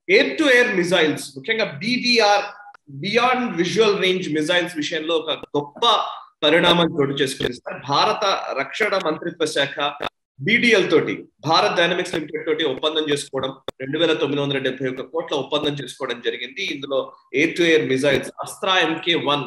air to air missiles ముఖ్యంగా BVR beyond visual range missiles విషయంలో ఒక గొప్ప పరిణామం చోటు చేసుకుంది సార్ భారత రక్షణ మంత్రిత్వ శాఖ బీడీఎల్ తోటి భారత్ డైనమిక్స్ లిమిటెడ్ తోటి ఒప్పందం చేసుకోవడం రెండు వేల తొమ్మిది వందల డెబ్బై ఒక్క కోట్ల ఒప్పందం చేసుకోవడం జరిగింది ఇందులో air to air missiles Astra MK one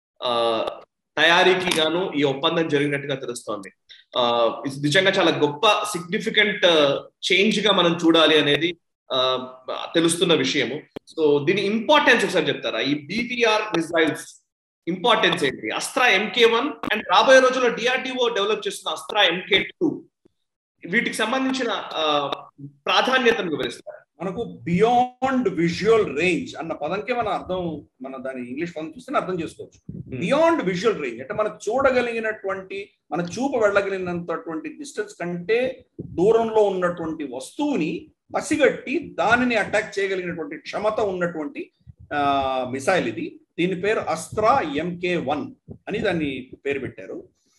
తయారీకి గాను ఈ ఒప్పందం జరిగినట్టుగా తెలుస్తోంది ఇది నిజంగా చాలా గొప్ప సిగ్నిఫికెంట్ చేంజ్ గా మనం చూడాలి అనేది తెలుస్తున్న విషయము సో దీని ఇంపార్టెన్స్ ఒకసారి చెప్తారా ఈ బీవీఆర్ మిసైల్స్ ఇంపార్టెన్స్ ఏంటి అస్త్రా ఎంకే వన్ అండ్ రాబోయే రోజుల్లో డిఆర్డిఓ డెవలప్ చేస్తున్న అస్త్రా ఎంకే టూ వీటికి సంబంధించిన ప్రాధాన్యతను వివరిస్తారు మనకు బియాండ్ విజువల్ రేంజ్ అన్న పదంకే మన అర్థం మన దాని ఇంగ్లీష్ పదం చూస్తే అర్థం చేసుకోవచ్చు బియాండ్ విజువల్ రేంజ్ అంటే మనం చూడగలిగినటువంటి మన చూపు వెళ్ళగలిగినంతటువంటి డిస్టెన్స్ కంటే దూరంలో ఉన్నటువంటి వస్తువుని పసిగట్టి దానిని అటాక్ చేయగలిగినటువంటి క్షమత ఉన్నటువంటి మిసైల్ ఇది దీని పేరు అస్త్రా ఎంకే వన్ అని దాన్ని పేరు పెట్టారు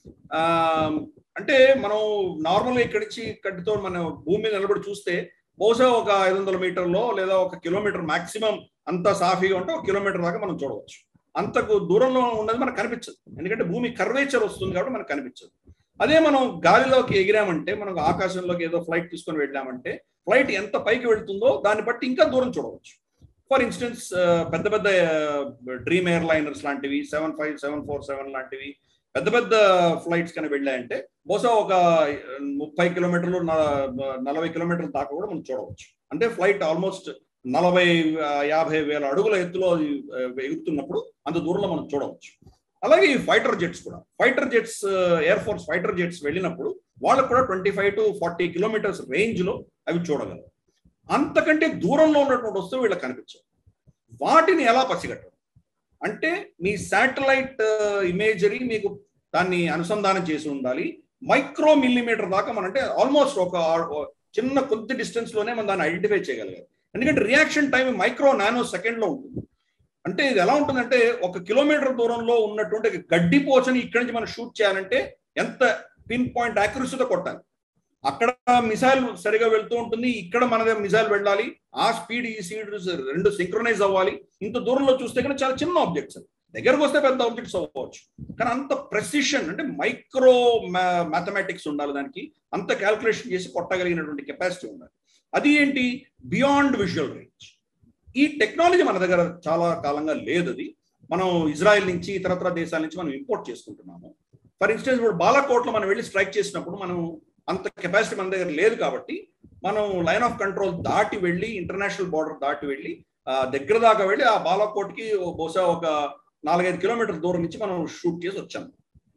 అంటే మనం నార్మల్గా ఇక్కడి నుంచి కట్టితో మన భూమి మీద నిలబడి చూస్తే బహుశా ఒక ఐదు వందల మీటర్లో లేదా ఒక కిలోమీటర్ మాక్సిమం అంత సాఫీగా ఉంటే ఒక కిలోమీటర్ దాకా మనం చూడవచ్చు అంతకు దూరంలో ఉన్నది మనకు కనిపించదు ఎందుకంటే భూమి కర్వేచర్ వస్తుంది కాబట్టి మనకు కనిపించదు అదే మనం గాలిలోకి ఎగిరామంటే మనం ఆకాశంలోకి ఏదో ఫ్లైట్ తీసుకొని వెళ్ళామంటే ఫ్లైట్ ఎంత పైకి వెళ్తుందో దాన్ని బట్టి ఇంకా దూరం చూడవచ్చు ఫర్ ఇన్స్టెన్స్ పెద్ద పెద్ద డ్రీమ్ ఎయిర్ లైనర్స్ లాంటివి seven five seven four seven లాంటివి పెద్ద పెద్ద ఫ్లైట్స్ కానీ వెళ్ళాయంటే బహుశా ఒక ముప్పై కిలోమీటర్లు నలభై కిలోమీటర్ల దాకా కూడా మనం చూడవచ్చు అంటే ఫ్లైట్ ఆల్మోస్ట్ నలభై యాభై వేల అడుగుల ఎత్తులో ఎగురుతున్నప్పుడు అంత దూరంలో మనం చూడవచ్చు అలాగే ఈ ఫైటర్ జెట్స్ కూడా fighter jets air force fighter jets వెళ్ళినప్పుడు వాళ్ళకు కూడా twenty five to forty kilometres range లో అవి చూడగలరు అంతకంటే దూరంలో ఉన్నటువంటి వస్తువు వీళ్ళకి కనిపించవు వాటిని ఎలా పసిగట్టరు అంటే మీ శాటిలైట్ ఇమేజరీ మీకు దాన్ని అనుసంధానం చేసి ఉండాలి మైక్రో మిల్లీమీటర్ దాకా మనం అంటే ఆల్మోస్ట్ ఒక చిన్న కొద్ది డిస్టెన్స్ లోనే మనం దాన్ని ఐడెంటిఫై చేయగలిగారు ఎందుకంటే reaction time micro nano second లో ఉంటుంది అంటే ఇది ఎలా ఉంటుందంటే ఒక కిలోమీటర్ దూరంలో ఉన్నటువంటి గడ్డి పోచని ఇక్కడి నుంచి మనం షూట్ చేయాలంటే ఎంత పిన్ పాయింట్ యాక్యురసీతో కొట్టాలి అక్కడ మిసైల్ సరిగా వెళ్తూ ఉంటుంది ఇక్కడ మనదే మిసైల్ వెళ్ళాలి ఆ స్పీడ్ ఈ స్పీడ్ రెండు సింక్రనైజ్ అవ్వాలి ఇంత దూరంలో చూస్తే కనుక చాలా చిన్న ఆబ్జెక్ట్స్ దగ్గరకు వస్తే పెద్ద ఆబ్జెక్ట్స్ అవ్వచ్చు కానీ అంత ప్రెసిషన్ అంటే మైక్రో మ్యాథమెటిక్స్ ఉండాలి దానికి అంత క్యాల్కులేషన్ చేసి కొట్టగలిగినటువంటి కెపాసిటీ ఉండాలి అది ఏంటి బియాండ్ విజువల్ రేంజ్ ఈ టెక్నాలజీ మన దగ్గర చాలా కాలంగా లేదు అది మనం ఇజ్రాయెల్ నుంచి ఇతరత్ర దేశాల నుంచి మనం ఇంపోర్ట్ చేసుకుంటున్నాము ఫర్ ఇన్స్టెన్స్ ఇప్పుడు బాలాకోట్లో మనం వెళ్ళి స్ట్రైక్ చేసినప్పుడు మనం అంత కెపాసిటీ మన దగ్గర లేదు కాబట్టి మనం లైన్ ఆఫ్ కంట్రోల్ దాటి వెళ్ళి ఇంటర్నేషనల్ బార్డర్ దాటి వెళ్ళి దగ్గర దాకా వెళ్ళి ఆ బాలాకోట్కి బహుశా ఒక నాలుగైదు కిలోమీటర్ దూరం నుంచి మనం షూట్ చేసి వచ్చాము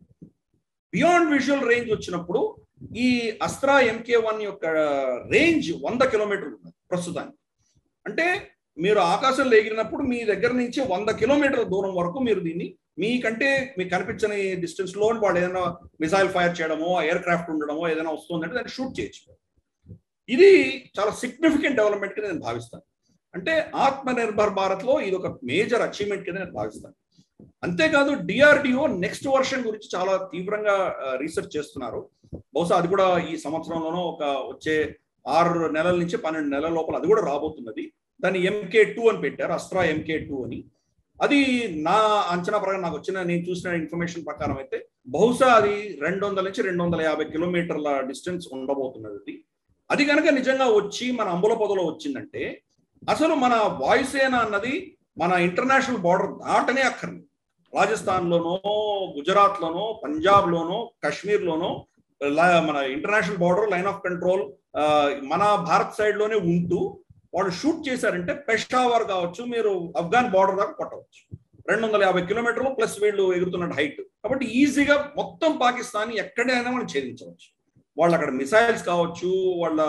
బియాండ్ విజువల్ రేంజ్ వచ్చినప్పుడు ఈ అస్త్రా ఎంకే వన్ యొక్క రేంజ్ వంద కిలోమీటర్లు ఉన్నది ప్రస్తుతానికి అంటే మీరు ఆకాశంలో ఎగిరినప్పుడు మీ దగ్గర నుంచి వంద కిలోమీటర్ల దూరం వరకు మీరు దీన్ని మీకంటే మీకు కనిపించని డిస్టెన్స్ లో వాడు ఏదైనా మిసైల్ ఫైర్ చేయడమో ఎయిర్ క్రాఫ్ట్ ఉండడమో ఏదైనా వస్తుందంటే దాన్ని షూట్ చేయొచ్చు ఇది చాలా సిగ్నిఫికెంట్ డెవలప్మెంట్ కింద నేను భావిస్తాను అంటే ఆత్మ నిర్భర్ భారత్ లో ఇది ఒక మేజర్ అచీవ్మెంట్ కింద నేను భావిస్తాను అంతేకాదు డిఆర్డిఓ నెక్స్ట్ వర్షన్ గురించి చాలా తీవ్రంగా రీసెర్చ్ చేస్తున్నారు బహుశా అది కూడా ఈ సంవత్సరంలోనో ఒక వచ్చే ఆరు నెలల నుంచి పన్నెండు నెలల లోపల అది కూడా రాబోతున్నది దాన్ని ఎంకే టూ అని పెట్టారు అస్ట్రా ఎంకే టూ అని అది నా అంచనా ప్రకారం నాకు వచ్చిన నేను చూసిన ఇన్ఫర్మేషన్ ప్రకారం అయితే బహుశా అది రెండు వందల నుంచి రెండు వందల యాభై కిలోమీటర్ల డిస్టెన్స్ ఉండబోతున్నది అది అది కనుక నిజంగా వచ్చి మన అంబుల పొదలో వచ్చిందంటే అసలు మన వాయుసేన అన్నది మన ఇంటర్నేషనల్ బార్డర్ దాటనే అక్కర్లేదు రాజస్థాన్లోనో గుజరాత్లోనో పంజాబ్లోనో కాశ్మీర్లోనో మన international border line of control మన భారత్ సైడ్ లోనే ఉంటూ వాళ్ళు షూట్ చేశారంటే పెషావర్ కావచ్చు మీరు ఆఫ్ఘాన్ బార్డర్ దాకా కొట్టవచ్చు రెండు వందల యాభై కిలోమీటర్లు ప్లస్ వీళ్ళు ఎగురుతున్న హైట్ కాబట్టి ఈజీగా మొత్తం పాకిస్తాన్ ఎక్కడైనా మనం ఛేదించవచ్చు వాళ్ళు అక్కడ మిసైల్స్ కావచ్చు వాళ్ళ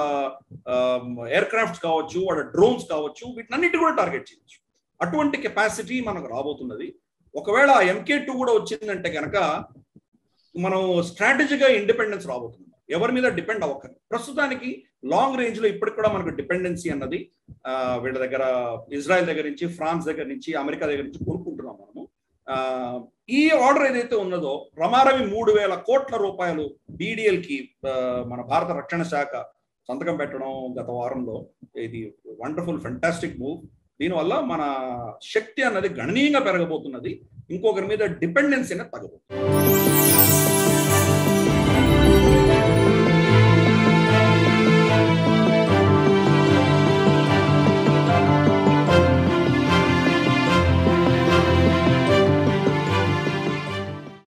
ఎయిర్ క్రాఫ్ట్స్ కావచ్చు వాళ్ళ డ్రోన్స్ కావచ్చు వీటినన్నిటి కూడా టార్గెట్ చేయొచ్చు అటువంటి కెపాసిటీ మనకు రాబోతున్నది ఒకవేళ ఎంకే టూ కూడా వచ్చిందంటే కనుక మనం స్ట్రాటజీగా ఇండిపెండెన్స్ రాబోతుంది ఎవరి మీద డిపెండ్ అవ్వకరు ప్రస్తుతానికి లాంగ్ రేంజ్ లో ఇప్పటికి కూడా మనకు డిపెండెన్సీ అన్నది వీళ్ళ దగ్గర ఇజ్రాయెల్ దగ్గర నుంచి ఫ్రాన్స్ దగ్గర నుంచి అమెరికా దగ్గర నుంచి కొనుక్కుంటున్నాం మనము ఈ ఆర్డర్ ఏదైతే ఉన్నదో రమారవి మూడు వేల కోట్ల రూపాయలు బీడీఎల్ కి మన భారత రక్షణ శాఖ సంతకం పెట్టడం గత వారంలో ఇది వండర్ఫుల్ ఫెంటాస్టిక్ మూవ్ దీనివల్ల మన శక్తి అన్నది గణనీయంగా పెరగబోతున్నది ఇంకొకరి మీద డిపెండెన్సీ అనేది తగ్గబోతుంది